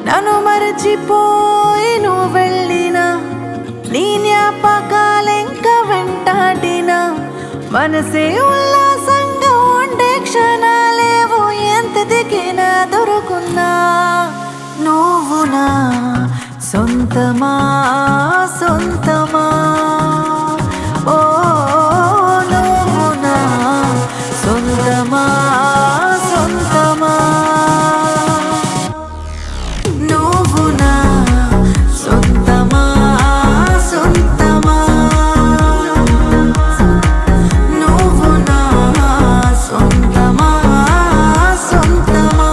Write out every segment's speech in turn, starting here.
నన్ను మరచిపోయి నువ్వు వెళ్ళినా నీ జ్ఞాపకాలెంక వెంటాడిన మనసే ఉల్లాసంగా ఉండే క్షణాలేవో ఎంత దిగినా దొరుకున్నా నువ్వు నా సొంతమా సొంతమా ఓ నువ్వు నా సొంతమా సొంతమా నువ్వు నా సొంతమా సొంతమా నువ్వు నా సొంతమా సొంతమా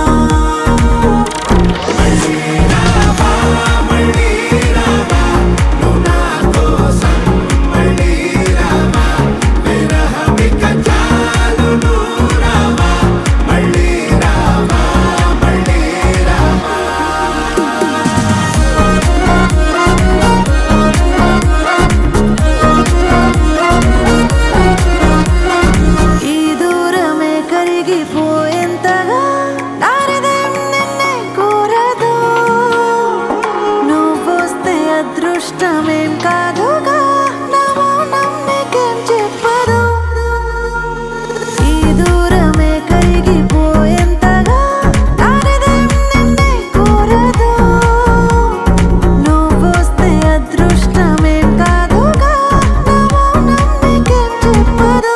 ఈ దూరమే కరిగిపోయేంతగా నా హృదయం నిన్నే కోరదు నువ్వొస్తే అదృష్టమేం కాదుగా నా మౌనం నీకేం చెప్పదు ఈ దూరమే కరిగిపోయేంతగా నా హృదయం నిన్నే కోరదు నువ్వొస్తే అదృష్టమేం కాదుగా నా మౌనం నీకేం చెప్పదు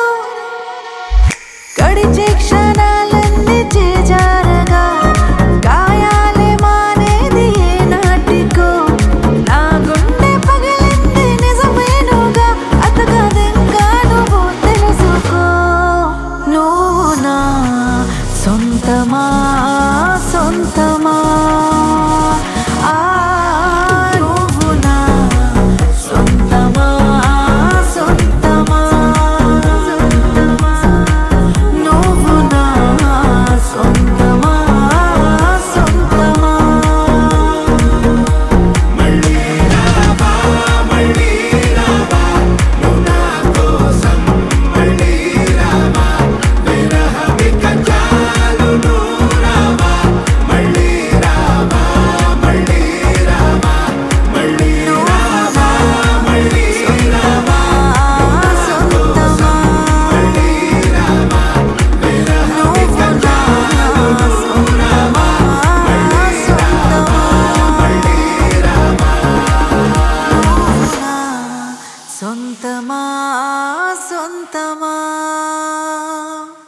గడిచే క్షణాలన్నీ చేజారగా గాయాలే మానేది ఏ నాటికో నా గుండె పగిలింది నిజమేనుగా అతగదింకా నువ్వు తెలుసుకో నువ్వు నా సొంతమా సొంతమా ఆ నువ్వు నా సొంతమా సొంతమా నువ్వు నా సొంతమా సొంతమా సొంతమా సొంతమా